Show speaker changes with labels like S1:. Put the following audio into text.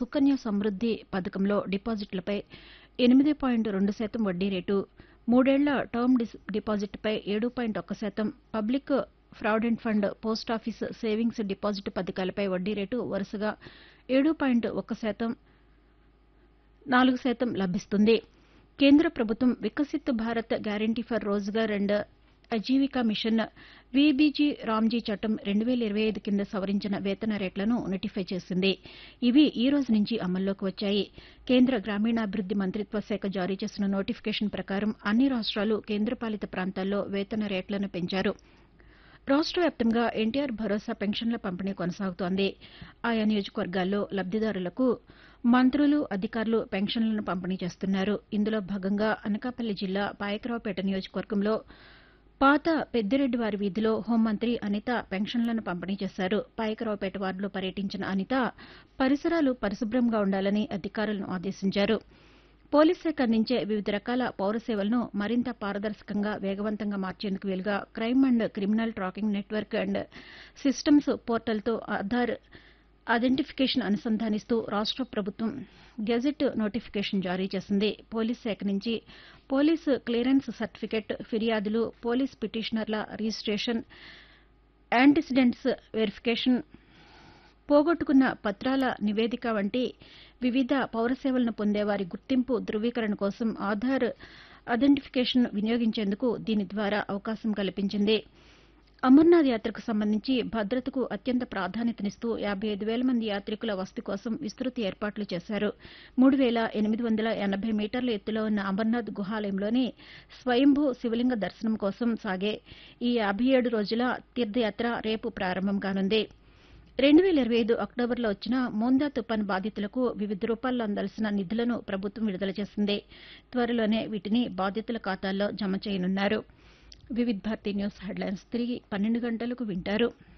S1: సుకన్య సమృద్ది పథకంలో డిపాజిట్లపై ఎనిమిది పాయింట్ రెండు శాతం వడ్డీ రేటు మూడేళ్ల టర్మ్ డిపాజిట్పై ఏడు పాయింట్ ఒక్క శాతం public provident fund post office savings deposit పథకాలపై వడ్డీ రేటు వరుసగా ఏడు పాయింట్ ఒక్క శాతం నాలుగు శాతం లభిస్తుంది కేంద్ర ప్రభుత్వం Viksit Bharat guarantee for Rozgar and Ajeevika mission VBG RAM G చట్టం రెండు వేల ఇరవై ఐదు కింద సవరించిన వేతన రేట్లను నోటిఫై చేసింది ఇవి ఈ రోజు నుంచి అమల్లోకి వచ్చాయి కేంద్ర గ్రామీణాభివృద్ది మంత్రిత్వ శాఖ జారీ చేసిన నోటిఫికేషన్ ప్రకారం అన్ని రాష్ట్రాలు కేంద్రపాలిత ప్రాంతాల్లో వేతన రేట్లను పెంచారు రాష్ట వ్యాప్తంగా ఎన్టీఆర్ భరోసా పెన్షన్ల పంపిణీ కొనసాగుతోంది ఆయా నియోజకవర్గాల్లో లబ్దిదారులకు మంత్రులు అధికారులు పెన్షన్లను పంపిణీ చేస్తున్నారు ఇందులో భాగంగా అనకాపల్లి జిల్లా పాయకరావుపేట నియోజకవర్గంలో పాత పెద్దిరెడ్డివారి వీధిలో హోంమంత్రి అనిత పెన్షన్లను పంపిణీ చేశారు పాయకరావుపేట వార్డులో పర్యటించిన అనిత పరిసరాలు పరిశుభ్రంగా ఉండాలని అధికారులను ఆదేశించారు పోలీస్ శాఖ అందించే వివిధ రకాల పౌర సేవలను మరింత పారదర్శకంగా వేగవంతంగా మార్చేందుకు వీలుగా crime and criminal tracking network and systems పోర్టల్తో ఆధార్ ఐడెంటిఫికేషన్ అనుసంధానిస్తూ రాష్ట ప్రభుత్వం గెజిట్ నోటిఫికేషన్ జారీ చేసింది పోలీస్ శాఖ నుంచి పోలీసు క్లియరెన్స్ సర్టిఫికెట్ ఫిర్యాదులు పోలీస్ పిటిషనర్ల రిజిస్టేషన్ యాంటిసిడెంట్స్ వెరిఫికేషన్ పోగొట్టుకున్న పత్రాల నివేదిక వంటి వివిధ పౌర సేవలను పొందేవారి గుర్తింపు ధృవీకరణ కోసం ఆధార్ ఐడెంటిఫికేషన్ వినియోగించేందుకు దీని ద్వారా అవకాశం కల్పించింది అమర్నాథ్ యాత్రకు సంబంధించి భద్రతకు అత్యంత ప్రాధాన్యతనిస్తూ యాబై ఐదు వేల మంది యాత్రికుల వసతి కోసం విస్తృత ఏర్పాట్లు చేశారు మూడు వేల ఎనిమిది వందల ఎనబై మీటర్ల ఎత్తులో ఉన్న అమర్నాథ్ గుహాలయంలోని స్వయంభూ శివలింగ దర్శనం కోసం సాగే ఈ యాబై ఏడు రోజుల తీర్థయాత్ర రేపు ప్రారంభం కానుంది రెండు వేల ఇరవై ఐదు అక్టోబర్లో వచ్చిన మోందా తుపాను బాధితులకు వివిధ రూపాల్లో అందాల్సిన నిధులను ప్రభుత్వం విడుదల చేసింది త్వరలోనే వీటిని బాధితుల ఖాతాల్లో జమ చేయనున్నారు వివిధ్ భారతి న్యూస్ హెడ్లైన్స్ తిరిగి పన్నెండు గంటలకు వింటారు